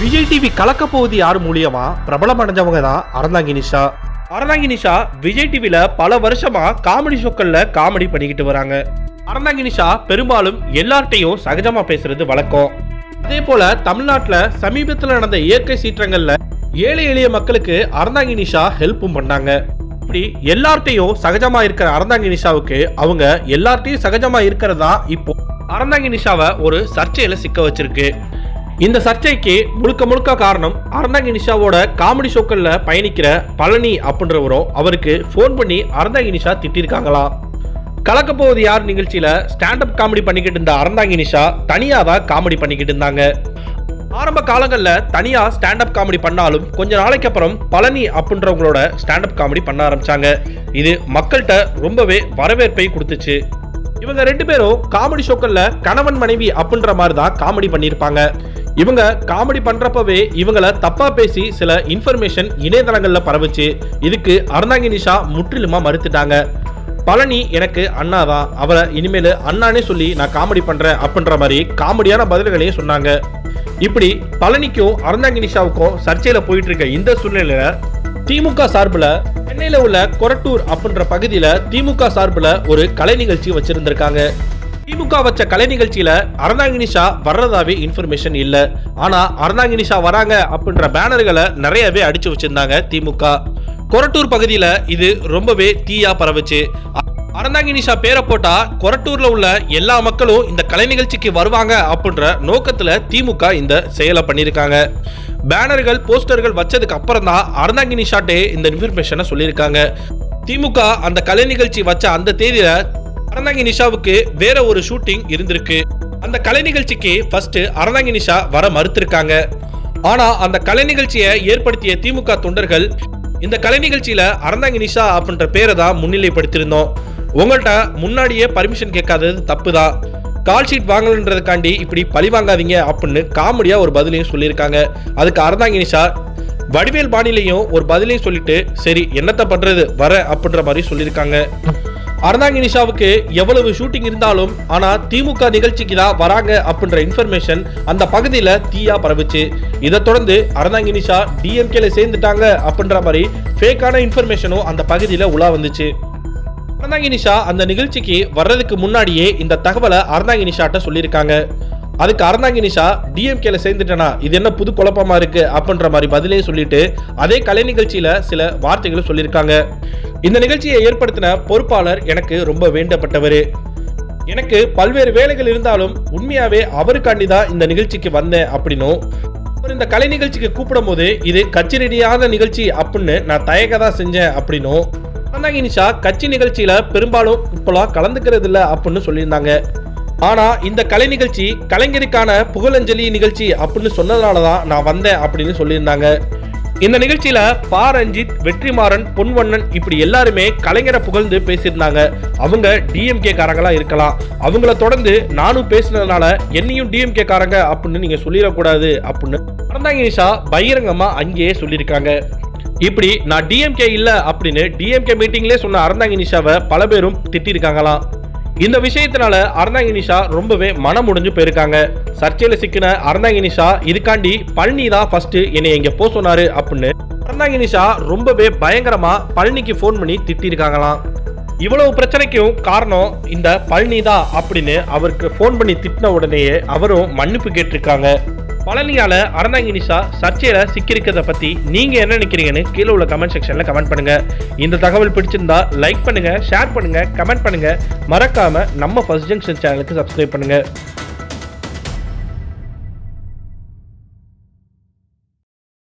Vijay TV கலக்க போகுது யார் மூலியமா பிரபலம் அடைஞ்சவங்க தான் அறந்தாங்கி நிஷா அறந்தாங்கி நிஷா விஜய் டிவில பல வருஷமா காமெடி ஷோக்கள்ல காமெடி பண்ணிக்கிட்டு வராங்க அறந்தாங்கி நிஷா பெரும்பாலும் எல்லார்ட்டையும் சகஜமா பேசுறது வழக்கம் அதே போல தமிழ்நாட்டுல சமீபத்தில் நடந்த இயற்கை சீற்றங்கள்ல ஏழை எளிய மக்களுக்கு அறந்தாங்கி நிஷா ஹெல்ப்பும் பண்ணாங்க இப்படி எல்லார்ட்டையும் சகஜமா இருக்கிற அறந்தாங்கி நிஷாவுக்கு அவங்க எல்லார்ட்டையும் சகஜமா இருக்கிறதா இப்போ அறந்தாங்கி நிஷாவை ஒரு சர்ச்சையில சிக்க வச்சிருக்கு இந்த சர்ச்சைக்கு முழுக்க முழுக்க காரணம் அறந்தாங்கி நிஷாவோட காமெடி ஷோக்கள்ல பயணிக்கிற பழனி அப்படின்றவரும் அவருக்கு ஃபோன் பண்ணி அறந்தாங்கி நிஷா திட்டிருக்காங்களாம் கலக்க போவது யார் நிகழ்ச்சியில ஸ்டாண்டப் காமெடி பண்ணிக்கிட்டு இருந்த அறந்தாங்கி நிஷா தனியா தான் காமெடி பண்ணிக்கிட்டு இருந்தாங்க ஆரம்ப காலங்களில் தனியா ஸ்டாண்டப் காமெடி பண்ணாலும் கொஞ்ச நாளைக்கு அப்புறம் பழனி அப்படின்றவங்களோட ஸ்டாண்டப் காமெடி பண்ண ஆரம்பிச்சாங்க இது மக்கள்கிட்ட ரொம்பவே வரவேற்பை கொடுத்துச்சு இவங்க ரெண்டு பேரும் காமெடி ஷோக்கள்ல கணவன் மனைவி அப்படின்ற மாதிரி தான் காமெடி பண்ணியிருப்பாங்க இவங்க காமெடி பண்றப்பவே இவங்கள தப்பா பேசி சில இன்ஃபர்மேஷன் இணையதளங்கள்ல பரவுச்சு இதுக்கு அருணாங்கி நிஷா முற்றிலுமா மறுத்துட்டாங்க பழனி எனக்கு அண்ணா தான் அவரை இனிமேல் அண்ணானே சொல்லி நான் காமெடி பண்றேன் அப்படின்ற மாதிரி காமெடியான பதில்களையும் சொன்னாங்க இப்படி பழனிக்கும் அருந்தாங்கி நிஷாவுக்கும் சர்ச்சையில போயிட்டு இருக்க இந்த சூழ்நிலையில திமுக சார்பில் சென்னையில உள்ள கொரட்டூர் அப்படின்ற பகுதியில திமுக சார்பில் ஒரு கலை நிகழ்ச்சி வச்சிருந்திருக்காங்க திமுக வச்ச கலை நிகழ்ச்சியில அறந்தாங்கி நிஷா வர்றதாவே இன்ஃபர்மேஷன் இல்ல ஆனா அறந்தாங்கி நிஷா வராங்க அப்படின்ற பேனர்களை நிறையவே அடிச்சு வச்சிருந்தாங்க திமுக கொரட்டூர் பகுதியில இது ரொம்பவே தீயா பரவுச்சு அ- அறந்தாங்கி நிஷா பேரை போட்டா கொரட்டூர்ல உள்ள எல்லா மக்களும் இந்த கலை நிகழ்ச்சிக்கு வருவாங்க அப்படின்ற நோக்கத்துல திமுக இந்த செயலை பண்ணியிருக்காங்க பேனர்கள் போஸ்டர்கள் வச்சதுக்கு அப்புறம் தான் அறந்தாங்கி நிஷாட்டே இந்த இன்ஃபர்மேஷனை சொல்லியிருக்காங்க திமுக அந்த கலை நிகழ்ச்சி வச்ச அந்த தேதியில அறந்தாங்கி நிஷாவுக்கு வேற ஒரு ஷூட்டிங் இருந்திருக்கு அந்த கலை நிகழ்ச்சிக்கு ஃபர்ஸ்ட் அறந்தாங்கி நிஷா வர மறுத்திருக்காங்க ஆனா அந்த கலை நிகழ்ச்சியை ஏற்படுத்திய திமுக தொண்டர்கள் இந்த கலை நிகழ்ச்சியில அறந்தாங்கி நிஷா அப்படின்ற பேரை தான் முன்னிலைப்படுத்தியிருந்தோம் உங்கள்கிட்ட முன்னாடியே பர்மிஷன் கேட்காதது தப்பு தான் கால் ஷீட் வாங்கலன்றதுக்காண்டி இப்படி பழி வாங்காதீங்க அப்படின்னு காமெடியா ஒரு பதிலையும் சொல்லியிருக்காங்க அதுக்கு அறந்தாங்கி நிஷா வடிவேல் பாணிலையும் ஒரு பதிலையும் சொல்லிட்டு சரி என்னத்த பண்றது வர அப்படின்ற மாதிரி சொல்லியிருக்காங்க அறந்தாங்கி நிஷாவுக்கு எவ்வளவு ஷூட்டிங் இருந்தாலும் ஆனா திமுக நிகழ்ச்சிக்கு தான் வராங்க அப்படின்ற இன்ஃபர்மேஷன் அந்த பகுதியில தீயா பரவுச்சு இதை தொடர்ந்து அறந்தாங்கி நிஷா டிஎம்கேல சேர்ந்துட்டாங்க அப்படின்ற மாதிரி ஃபேக்கான இன்ஃபர்மேஷனும் அந்த பகுதியில உலா வந்துச்சு அறந்தாங்கி நிஷா அந்த நிகழ்ச்சிக்கு வர்றதுக்கு முன்னாடியே இந்த தகவலை அறந்தாங்கி நிஷாட்ட சொல்லியிருக்காங்க அதுக்கு அறந்தாங்கி நிஷா டிஎம்கேல சேர்ந்துட்டேனா இது என்ன புது குழப்பமா இருக்கு அப்படின்ற மாதிரி பதிலே சொல்லிட்டு அதே கலை நிகழ்ச்சியில சில வார்த்தைகளும் சொல்லியிருக்காங்க இந்த நிகழ்ச்சியை ஏற்படுத்தின பொறுப்பாளர் எனக்கு ரொம்ப வேண்டப்பட்டவர் எனக்கு பல்வேறு வேலைகள் இருந்தாலும் உண்மையாவே அவருக்காண்டி தான் இந்த நிகழ்ச்சிக்கு வந்தேன் அப்படின்னும் அவர் இந்த கலை நிகழ்ச்சிக்கு கூப்பிடும் போது இது கட்சி ரீதியான நிகழ்ச்சி அப்படின்னு நான் தயக்க தான் செஞ்சேன் அப்படின்னும் அண்ணாங்கி நிஷா கட்சி நிகழ்ச்சியில பெரும்பாலும் இப்போலாம் கலந்துக்கிறது இல்ல அப்படின்னு சொல்லியிருந்தாங்க ஆனா இந்த கலை நிகழ்ச்சி கலைஞருக்கான புகழஞ்சலி நிகழ்ச்சி அப்படின்னு சொன்னதுனால தான் நான் வந்தேன் அப்படின்னு சொல்லியிருந்தாங்க இந்த நிகழ்ச்சியில பா ரஞ்சித் வெற்றிமாறன் பொன்வண்ணன் இப்படி எல்லாருமே கலைஞரை புகழ்ந்து பேசியிருந்தாங்க அவங்க டிஎம்கே காரங்களா இருக்கலாம் அவங்கள தொடர்ந்து நானும் பேசினதுனால என்னையும் டிஎம்கே காரங்க அப்படின்னு நீங்க சொல்லிடக்கூடாது அப்படின்னு அறந்தாங்கி நிஷா பகிரங்கமா அங்கேயே சொல்லியிருக்காங்க இப்படி நான் டிஎம்கே இல்ல அப்படின்னு டிஎம்கே மீட்டிங்லேயே சொன்ன அறந்தாங்கி நிஷாவை பல பேரும் திட்டிருக்காங்களாம் இந்த விஷயத்தினால அறந்தாங்கி நிஷா ரொம்பவே மனம் முடிஞ்சு போயிருக்காங்க சர்ச்சையில சிக்கின அறந்தாங்கி நிஷா இதுக்காண்டி பழனி தான் ஃபர்ஸ்ட் என்னை இங்க போ சொன்னாரு அப்படின்னு அறந்தாங்கி நிஷா ரொம்பவே பயங்கரமா பழனிக்கு ஃபோன் பண்ணி திட்டிருக்காங்களாம் இவ்வளவு பிரச்சனைக்கும் காரணம் இந்த பழனி தான் அப்படின்னு அவருக்கு ஃபோன் பண்ணி திட்டின உடனேயே அவரும் மன்னிப்பு கேட்டிருக்காங்க பழனியால அறந்தாங்கி நிஷா சர்ச்சையில சிக்கியிருக்கிறத பத்தி நீங்க என்ன நினைக்கிறீங்கன்னு கீழே உள்ள கமெண்ட் செக்ஷன்ல கமெண்ட் பண்ணுங்க இந்த தகவல் பிடிச்சிருந்தா லைக் பண்ணுங்க ஷேர் பண்ணுங்க கமெண்ட் பண்ணுங்க மறக்காம நம்ம ஃபர்ஸ்ட் ஜங்ஷன் சேனலுக்கு சப்ஸ்கிரைப் பண்ணுங்க